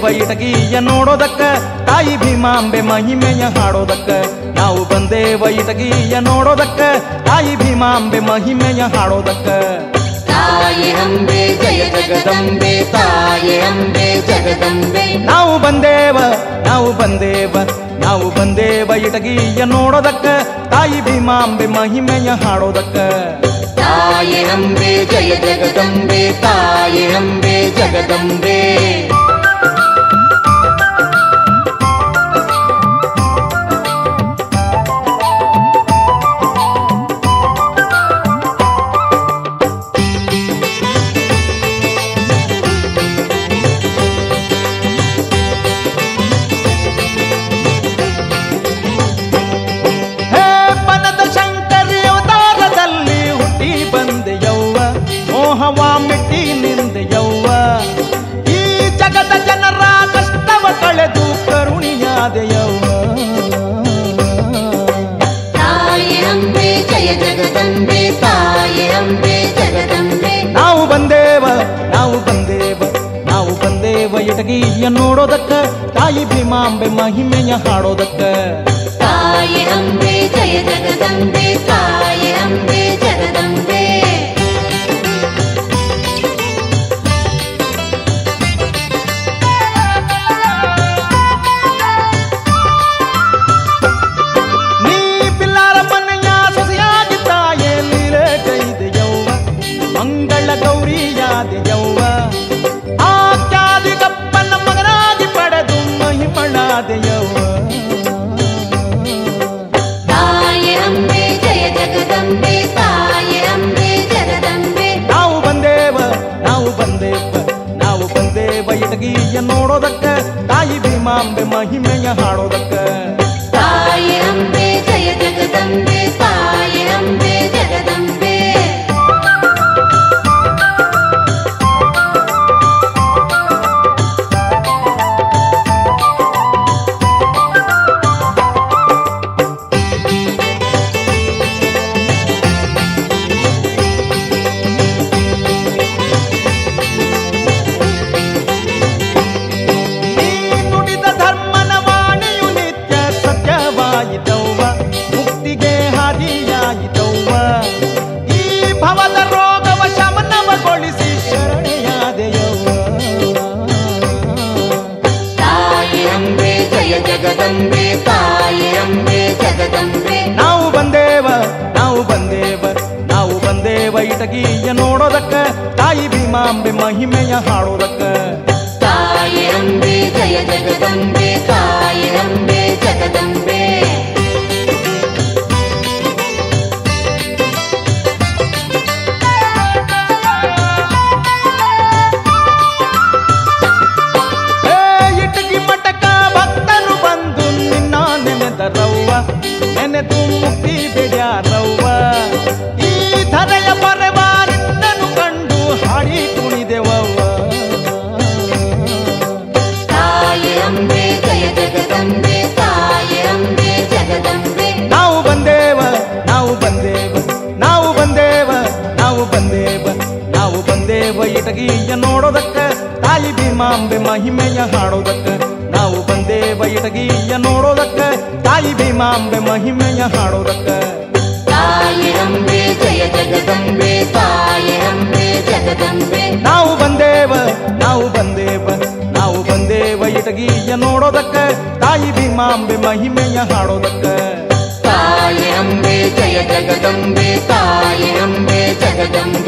ಇಟಗಿಯ ನೋಡೋದಕ್ಕ ತಾಯಿ ಭೀಮಾಂಬೆ ಮಹಿಮೆಯ ಹಾಡೋದಕ್ಕ ನಾವು ಬಂದೇವ ಇಟಗಿಯ ನೋಡೋದಕ್ಕ ತಾಯಿ ಭೀಮಾಂಬೆ ಮಹಿಮೆಯ ಹಾಡೋದಕ್ಕ ತಾಯಿ ಅಂಬೆ ಜಯ ಜಗದಂಬೆ ತಾಯಿ ಅಂಬೆ ಜಗದಂಬೆ ನಾವು ಬಂದೇವ ನಾವು ಬಂದೇವ ನಾವು ಬಂದೇವ ಇಟಗಿಯ ನೋಡೋದಕ್ಕ ತಾಯಿ ಭೀಮಾಂಬೆ ಮಹಿಮೆಯ ಹಾಡೋದಕ್ಕ ತಾಯಿ ಅಂಬೆ ಜಯ ಜಗದಂಬೆ ತಾಯಿ ಅಂಬೆ ಜಗದಂಬೆ ಹೇ ಬನದ ಶಂಕರಿ ಅವತಾರದಲ್ಲಿ ಹುಟ್ಟಿ ಬಂದೆಯವ್ವ ಮೋಹವ ಮೆಟ್ಟಿ ನಿಂದೆಯವ್ವ ಈ ಜಗದ ಜನರ ಕಷ್ಟವ ಕಳೆದು ಕರುಣಿಯಾದೆಯವ್ವ ತಾಯಿ ಅಂಬೆ ಜಯ ಜಗದಂಬೆ ತಾಯಿ ಅಂಬೆ ಜಗದಂಬೆ ನಾವು ಬಂದೇವ ನಾವು ಬಂದೇವ ನಾವು ಬಂದೇವ ಇಟಗಿಯ ನೋಡೋದಕ್ಕ ತಾಯಿ ಭೀಮಾಂಬೆ ಮಹಿಮೆಯ ಹಾಡೋದಕ್ಕ ತಾಯಿ ಅಂಬೆ ಜಯ ಜಗದಂಬೆ ತಾಯಿ ಅಂಬೆ ಜಗದಂಬೆ ನೀ ಪಿಲ್ಲಾರ ಮನೆಯ ಸೊಸೆಯಾಗಿ ತಾಯೇ ಲೀಲೆ ಕೈದೆಯವ್ವ ಮಂಗಳ ಗೌರಿಯಾದೆಯವ್ವ ಆಖ್ಯಾದಿ ಗಪ್ಪನ ಮಗನಾಗಿ ಪಡೆದು ಮಹಿಮಳಾದೆಯವ್ವ ತಾಯಿ ಅಂಬೆ ಜಯ ಜಗದಂಬೆ ತಾಯಿ ಅಂಬೆ ಜಗದಂಬೆ ನಾವು ಬಂದೇವ ನಾವು ಬಂದೇವ ನಾವು ಬಂದೇವ ಇಟಗಿಯ ನೋಡೋದಕ್ಕ ತಾಯಿ ಭೀಮಾಂಬೆ ಮಹಿಮೆಯ ಹಾಡೋದಕ್ಕ ತಾಯಿ ಅಂಬೆ ಜಯ ಜಗದಂಬೆ ತಾಯಿ ಅಂಬೆ ಜಗದಂಬೆ ನೀ ನುಡಿದ ಧರ್ಮನ ವಾಣಿಯು ನಿತ್ಯ ಸತ್ಯವಾಯಿತವ್ವ ಮುಕ್ತಿಗೆ ಹಾದಿಯಾಯಿತವ್ವ ಈ ಭವದ ರೋಗವ ಶಮನವಗೊಳಿಸಿ ಶರಣೆಯಾದೆಯವ್ವ ತಾಯಿ ಅಂಬೆ ಜಯ ಜಗದಂಬೆ ತಾಯಿ ಅಂಬೆ ಜಗದಂಬೆ ನಾವು ಬಂದೇವ ನಾವು ಬಂದೇವ ನಾವು ಬಂದೇವ ಇಟಗಿಯ ನೋಡೋದಕ್ಕ ತಾಯಿ ಭೀಮಾಂಬೆ ಮಹಿಮೆಯ ಹಾಡೋದಕ್ಕ ತಾಯಿ ಅಂಬೆ ಜಯ ಜಗದಂಬೆ ತಾಯಿ ಅಂಬೆ ಜಗದಂಬೆ ಏ ಇಟಗಿ ಮಠಕ ಭಕ್ತರು ಬಂದು ನಿನ್ನ ನೆನೆದರವ್ವ ನೆನೆದು ಮುಕ್ತಿ ಬೆಡ್ಯಾರವ್ವ ಈ ಧರೆಯ ಬರೆವಾರಿದ್ದನು ಕಂಡು ಹಾಡಿ ಕುಣಿದೆವವ್ವ ತಾಯಿ ಅಂಬೆ ಜಯ ಜಗದಂಬೆ ತಾಯಿ ಅಂಬೆ ಜಗದಂಬೆ ನಾವು ಬಂದೇವ ನಾವು ಬಂದೇವ ನಾವು ಬಂದೇವ ನಾವು ಬಂದೇವ ನಾವು ಬಂದೇವ ಇಟಗಿಯ ನೋಡೋದಕ್ಕ ತಾಯಿ ಭೀಮಾಂಬೆ ಮಹಿಮೆಯ ಹಾಡೋದಕ್ಕ ನಾವು ಬಂದೇವ ಇಟಗಿಯ ನೋಡೋದಕ್ಕ ತಾಯಿ ಭೀಮಾಂಬೆ ಮಹಿಮೆಯ ಹಾಡೋದಕ್ಕ ತಾಯಿ ಅಂಬೆ ಜಯ ಜಗದಂಬೆ ತಾಯಿ ಅಂಬೆ ಜಗದಂಬೆ ನಾವು ಬಂದೇವ ನಾವು ಬಂದೇವ ನಾವು ಬಂದೇವ ಇಟಗಿಯ ನೋಡೋದಕ್ಕ ತಾಯಿ ಭೀಮಾಂಬೆ ಮಹಿಮೆಯ ಹಾಡೋದಕ್ಕ ತಾಯಿ ಅಂಬೆ ಜಯ ಜಗದಂಬೆ ತಾಯಿ ಅಂಬೆ ಜಗದಂಬೆ